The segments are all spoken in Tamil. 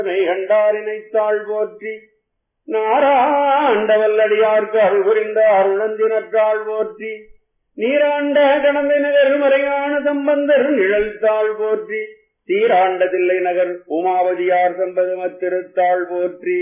கண்டாரினைத்தாள் போற்றி நாராண்டவல்லடியார்க்கு அருள் புரிந்த அருளந்தினற்றாள் போற்றி நீராண்ட கடந்த நகர் மறையான சம்பந்தர் நிழல்தாள் போற்றி தீராண்ட தில்லை நகர் உமாவதியார் சம்பதமத்திருத்தாள் போற்றி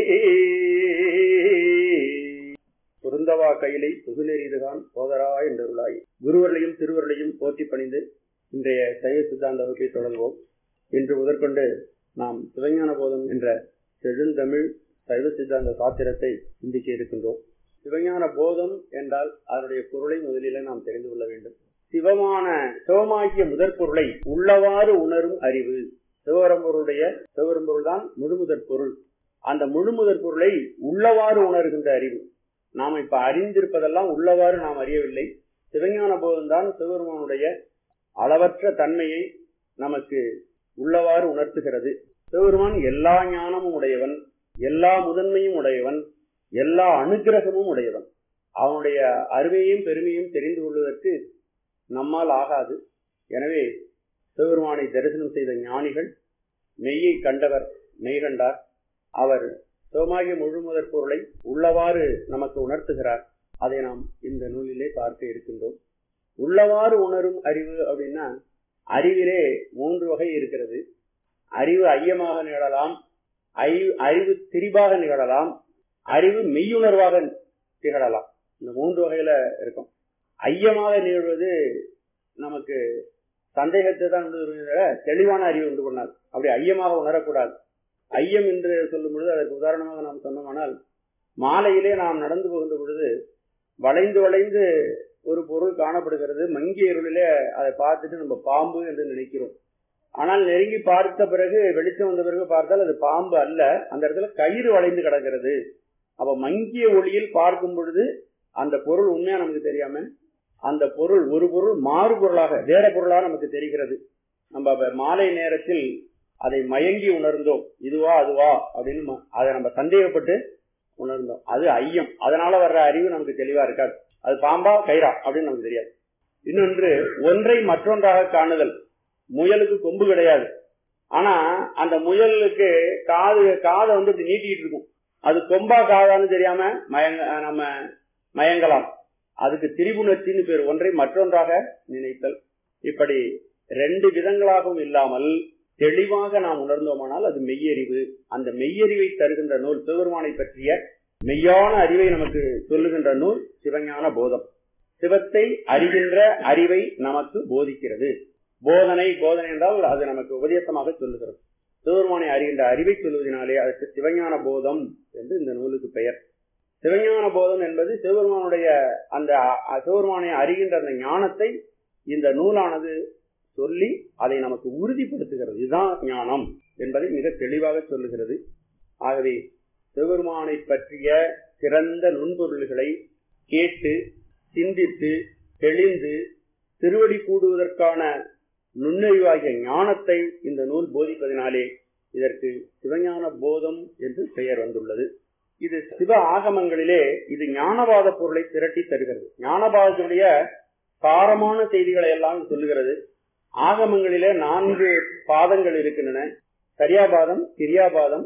பொருந்தவா கையிலை புகுநெறிதுகான் போதரா என்றருளாய் குருவர்களையும் திருவர்களையும் போற்றி பணிந்து இன்றைய சைவ சித்தாந்த வகுப்பை தொடர்வோம் இன்று முதற்கொண்டு நாம் சிவஞான போதம் என்ற செழுந்தமிழ் சைவ சித்தாந்த சாத்திரத்தை சிந்திக்க இருக்கின்றோம் சிவஞான போதம் என்றால் அதனுடைய பொருளை முதலிலே நாம் தெரிந்து கொள்ள வேண்டும் சிவமான சிவமாகிய முதற் பொருளை உள்ளவாறு உணரும் அறிவு சிவபரம்பொருடைய சிவபரம்பொருள் தான் முழுமுதற் பொருள் அந்த முழுமுதற் பொருளை உள்ளவாறு உணர்கின்ற அறிவு நாம் இப்ப அறிந்திருப்பதெல்லாம் உள்ளவாறு நாம் அறியவில்லை சிவஞான போதம் தான் சிவபெருமானுடைய அளவற்ற தன்மையை நமக்கு உள்ளவாறு உணர்த்துகிறது சிவபெருமான் எல்லா ஞானமும் உடையவன் எல்லா முதன்மையும் உடையவன் எல்லா அனுகிரகமும் உடையவன் அவனுடைய அருமையும் பெருமையும் தெரிந்து கொள்வதற்கு நம்மால் ஆகாது எனவே சிவபெருமானை தரிசனம் செய்த ஞானிகள் மெய்யை கண்டவர் மெய் கண்டார் அவர் சிவமாகிய முழுமுதற் பொருளை உள்ளவாறு நமக்கு உணர்த்துகிறார் அதை நாம் இந்த நூலிலே பார்க்க இருக்கின்றோம் உள்ளவாறு உணரும் அறிவு அப்படின்னா அறிவிலே மூன்று வகை இருக்கிறது அறிவு ஐயமாக நிகழலாம் அறிவு அறிவு திரிபாக நிகழலாம் அறிவு மெய்யுணர்வாக திகழலாம் இந்த மூன்று வகையில இருக்கும் ஐயமாக நிகழ்வது நமக்கு சந்தேகத்தை தான் தெளிவான அறிவு உண்டு பண்ணால் அப்படி ஐயமாக உணரக்கூடாது ஐயம் என்று சொல்லும் பொழுது அதற்கு உதாரணமாக நாம் சொன்னோமானால் மாலையிலே நாம் நடந்து போகின்ற பொழுது வளைந்து வளைந்து ஒரு பொருள் காணப்படுகிறது மங்கிய இருளிலே அதை பார்த்துட்டு நம்ம பாம்பு என்று நினைக்கிறோம் ஆனால் நெருங்கி பார்த்த பிறகு வெளிச்சம் வந்த பிறகு பார்த்தால் அது பாம்பு அல்ல அந்த இடத்துல கயிறு வளைந்து கிடக்கிறது அப்ப மங்கிய ஒளியில் பார்க்கும் பொழுது அந்த பொருள் உண்மையா நமக்கு தெரியாம அந்த பொருள் ஒரு பொருள் மாறு பொருளாக வேற பொருளாக நமக்கு தெரிகிறது நம்ம மாலை நேரத்தில் அதை மயங்கி உணர்ந்தோம் இதுவா அதுவா அப்படின்னு அதை நம்ம சந்தேகப்பட்டு உணர்ந்தோம் அது ஐயம் அதனால வர்ற அறிவு நமக்கு தெளிவா இருக்காது அது பாம்பா கயிறா அப்படின்னு நமக்கு தெரியாது இன்னொன்று ஒன்றை மற்றொன்றாக காணுதல் முயலுக்கு கொம்பு கிடையாது ஆனா அந்த முயலுக்கு காது காதை வந்து இப்படி நீட்டிட்டு இருக்கும் அது கொம்பா காதான்னு தெரியாம மயங்க நம்ம மயங்கலாம் அதுக்கு திரிபுணர்ச்சின்னு பேர் ஒன்றை மற்றொன்றாக நினைத்தல் இப்படி ரெண்டு விதங்களாகவும் இல்லாமல் தெளிவாக நாம் உணர்ந்தோமானால் அது மெய்யறிவு அந்த மெய்யறிவை தருகின்ற நூல் சிவபெருமானை பற்றிய மெய்யான அறிவை நமக்கு சொல்லுகின்ற நூல் சிவஞான போதம் சிவத்தை அறிகின்ற அறிவை நமக்கு போதிக்கிறது போதனை போதனை என்றால் அது நமக்கு உபதேசமாக சொல்லுகிறது சிவபெருமானை அறிகின்ற அறிவை சொல்வதனாலே அதற்கு சிவஞான போதம் என்று இந்த நூலுக்கு பெயர் சிவஞான போதம் என்பது சிவபெருமானுடைய அந்த சிவபெருமானை அறிகின்ற அந்த ஞானத்தை இந்த நூலானது சொல்லி அதை நமக்கு உறுதிப்படுத்துகிறது இதுதான் ஞானம் என்பதை மிக தெளிவாக சொல்லுகிறது ஆகவே சிவபெருமானை பற்றிய சிறந்த நுண்பொருள்களை கேட்டு சிந்தித்து தெளிந்து திருவடி கூடுவதற்கான நுண்ணறிவாகிய ஞானத்தை இந்த நூல் போதிப்பதினாலே இதற்கு சிவஞான போதம் என்று பெயர் வந்துள்ளது இது சிவ ஆகமங்களிலே இது ஞானவாத பொருளை திரட்டி தருகிறது ஞானபாதத்துடைய சாரமான செய்திகளை எல்லாம் சொல்லுகிறது ஆகமங்களிலே நான்கு பாதங்கள் இருக்கின்றன சரியாபாதம் கிரியாபாதம்